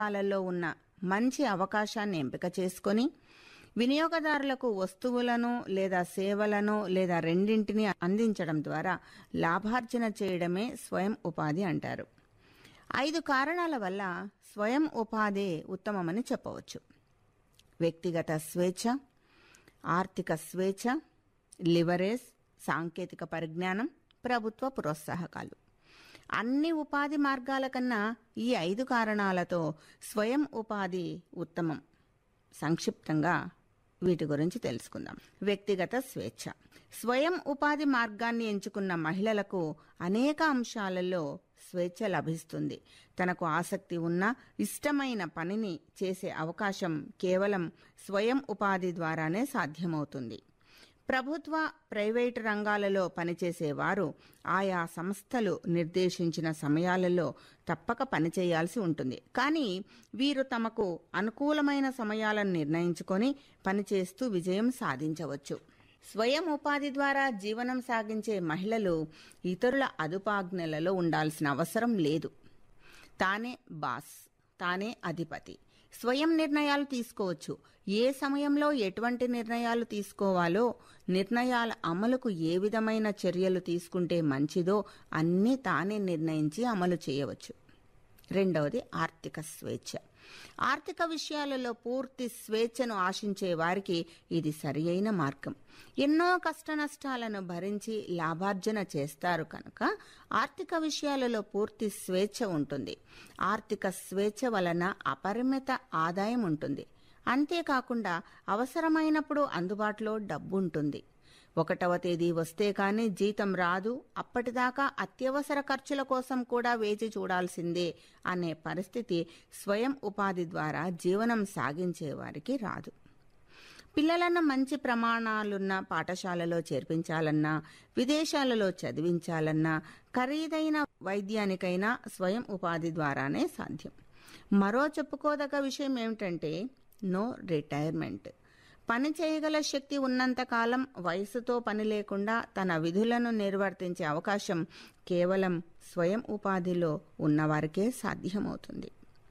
కాలంలో ఉన్న మంచి అవకాశాన్ని ఎంపిక చేసుకొని వినియోగదారులకు వస్తువులను లేదా సేవలను లేదా రెండింటిని అందించడం ద్వారా లాభార్జన చేయడమే స్వయం ఉపాధి అంటారు ఐదు కారణాల వల్ల స్వయం ఉపాధి ఉత్తమమని చెప్పవచ్చు వ్యక్తిగత స్వేచ్ఛ ఆర్థిక స్వేచ్ఛ లివరేజ్ సాంకేతిక పరిజ్ఞానం ప్రభుత్వ ప్రోత్సాహకాలు అన్ని ఉపాధి మార్గాల కన్నా ఈ ఐదు కారణాలతో స్వయం ఉపాధి ఉత్తమం సంక్షిప్తంగా వీటి గురించి తెలుసుకుందాం వ్యక్తిగత స్వేచ్ఛ స్వయం ఉపాధి మార్గాన్ని ఎంచుకున్న మహిళలకు అనేక అంశాలలో స్వేచ్ఛ లభిస్తుంది తనకు ఆసక్తి ఉన్న ఇష్టమైన పనిని చేసే అవకాశం కేవలం స్వయం ఉపాధి ద్వారానే సాధ్యమవుతుంది ప్రభుత్వ ప్రైవేటు రంగాలలో పనిచేసేవారు ఆయా సంస్థలు నిర్దేశించిన సమయాలలో తప్పక పనిచేయాల్సి ఉంటుంది కానీ వీరు తమకు అనుకూలమైన సమయాలను నిర్ణయించుకొని పనిచేస్తూ విజయం సాధించవచ్చు స్వయం ఉపాధి ద్వారా జీవనం సాగించే మహిళలు ఇతరుల అదుపాజ్ఞలలో ఉండాల్సిన అవసరం లేదు తానే బాస్ తానే అధిపతి స్వయం నిర్ణయాలు తీసుకోవచ్చు ఏ సమయంలో ఎటువంటి నిర్ణయాలు తీసుకోవాలో నిర్ణయాల అమలుకు ఏ విధమైన చర్యలు తీసుకుంటే మంచిదో అన్నీ తానే నిర్ణయించి అమలు చేయవచ్చు రెండవది ఆర్థిక స్వేచ్ఛ ఆర్థిక విషయాలలో పూర్తి స్వేచ్ఛను ఆశించే వారికి ఇది సరియైన మార్గం ఎన్నో కష్టనష్టాలను భరించి లాభార్జన చేస్తారు కనుక ఆర్థిక విషయాలలో పూర్తి స్వేచ్ఛ ఉంటుంది ఆర్థిక స్వేచ్ఛ వలన అపరిమిత ఆదాయం ఉంటుంది అంతేకాకుండా అవసరమైనప్పుడు అందుబాటులో డబ్బు ఉంటుంది ఒకటవ తేదీ వస్తే కానీ జీతం రాదు అప్పటిదాకా అత్యవసర ఖర్చుల కోసం కూడా వేచి చూడాల్సిందే అనే పరిస్థితి స్వయం ఉపాధి ద్వారా జీవనం సాగించే వారికి రాదు పిల్లలను మంచి ప్రమాణాలున్న పాఠశాలలో చేర్పించాలన్నా విదేశాలలో చదివించాలన్నా ఖరీదైన వైద్యానికైనా స్వయం ఉపాధి ద్వారానే సాధ్యం మరో చెప్పుకోదగ్గ విషయం ఏమిటంటే నో రిటైర్మెంట్ పని చేయగల శక్తి ఉన్నంతకాలం వయసుతో పని లేకుండా తన విధులను నిర్వర్తించే అవకాశం కేవలం స్వయం ఉపాధిలో ఉన్నవారికే సాధ్యమవుతుంది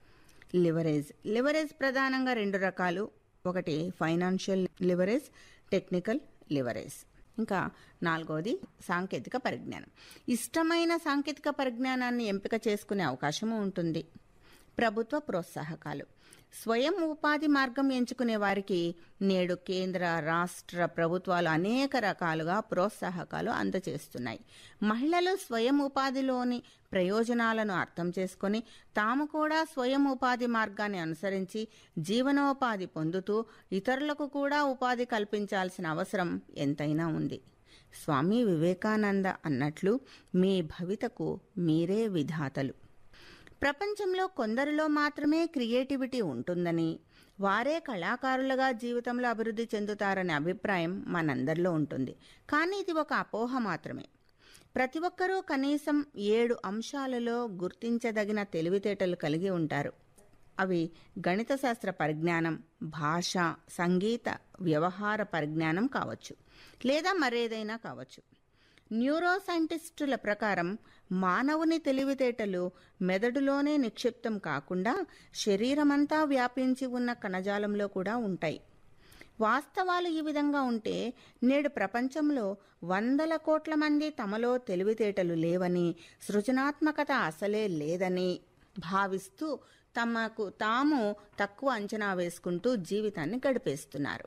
లివరేజ్ లివరేజ్ ప్రధానంగా రెండు రకాలు ఒకటి ఫైనాన్షియల్ లివరేజ్ టెక్నికల్ లివరేజ్ ఇంకా నాలుగవది సాంకేతిక పరిజ్ఞానం ఇష్టమైన సాంకేతిక పరిజ్ఞానాన్ని ఎంపిక చేసుకునే అవకాశము ఉంటుంది ప్రభుత్వ ప్రోత్సాహకాలు స్వయం ఉపాధి మార్గం ఎంచుకునే వారికి నేడు కేంద్ర రాష్ట్ర ప్రభుత్వాలు అనేక రకాలుగా ప్రోత్సాహకాలు అందజేస్తున్నాయి మహిళలు స్వయం ఉపాధిలోని ప్రయోజనాలను అర్థం చేసుకొని తాము కూడా స్వయం ఉపాధి మార్గాన్ని అనుసరించి జీవనోపాధి పొందుతూ ఇతరులకు కూడా ఉపాధి కల్పించాల్సిన అవసరం ఎంతైనా ఉంది స్వామి వివేకానంద అన్నట్లు మీ భవితకు మీరే విధాతలు ప్రపంచంలో కొందరిలో మాత్రమే క్రియేటివిటీ ఉంటుందని వారే కళాకారులుగా జీవితంలో అభివృద్ధి చెందుతారనే అభిప్రాయం మనందరిలో ఉంటుంది కానీ ఇది ఒక అపోహ మాత్రమే ప్రతి ఒక్కరూ కనీసం ఏడు అంశాలలో గుర్తించదగిన తెలివితేటలు కలిగి ఉంటారు అవి గణిత శాస్త్ర పరిజ్ఞానం భాష సంగీత వ్యవహార పరిజ్ఞానం కావచ్చు లేదా మరేదైనా కావచ్చు న్యూరో సైంటిస్టుల ప్రకారం మానవుని తెలివితేటలు మెదడులోనే నిక్షిప్తం కాకుండా శరీరమంతా వ్యాపించి ఉన్న కణజాలంలో కూడా ఉంటాయి వాస్తవాలు ఈ విధంగా ఉంటే నేడు ప్రపంచంలో వందల కోట్ల మంది తమలో తెలివితేటలు లేవని సృజనాత్మకత అసలే లేదని భావిస్తూ తమకు తాము తక్కువ అంచనా వేసుకుంటూ జీవితాన్ని గడిపేస్తున్నారు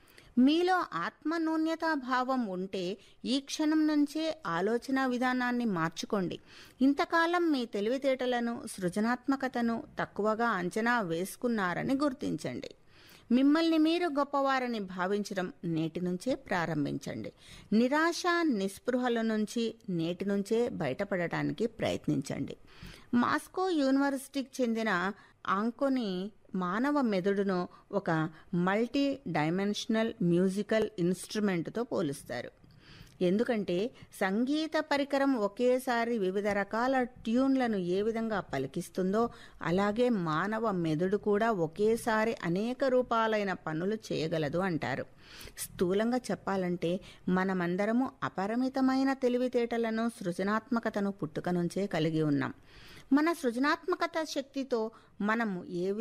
మీలో ఆత్మనూన్యతా భావం ఉంటే ఈ క్షణం నుంచే ఆలోచన విధానాన్ని మార్చుకోండి ఇంతకాలం మీ తెలివితేటలను సృజనాత్మకతను తక్కువగా అంచనా వేసుకున్నారని గుర్తించండి మిమ్మల్ని మీరు గొప్పవారని భావించడం నేటి నుంచే ప్రారంభించండి నిరాశ నిస్పృహల నుంచి నేటి నుంచే బయటపడటానికి ప్రయత్నించండి మాస్కో యూనివర్సిటీకి చెందిన ఆంకోని మానవ మెదడును ఒక మల్టీ డైమెన్షనల్ మ్యూజికల్ ఇన్స్ట్రుమెంట్తో పోలుస్తారు ఎందుకంటే సంగీత పరికరం ఒకేసారి వివిధ రకాల ట్యూన్లను ఏ విధంగా పలికిస్తుందో అలాగే మానవ మెదడు కూడా ఒకేసారి అనేక రూపాలైన పనులు చేయగలదు అంటారు స్థూలంగా చెప్పాలంటే మనమందరము అపరిమితమైన తెలివితేటలను సృజనాత్మకతను పుట్టుక నుంచే కలిగి ఉన్నాం మన సృజనాత్మకత శక్తితో మనము ఏ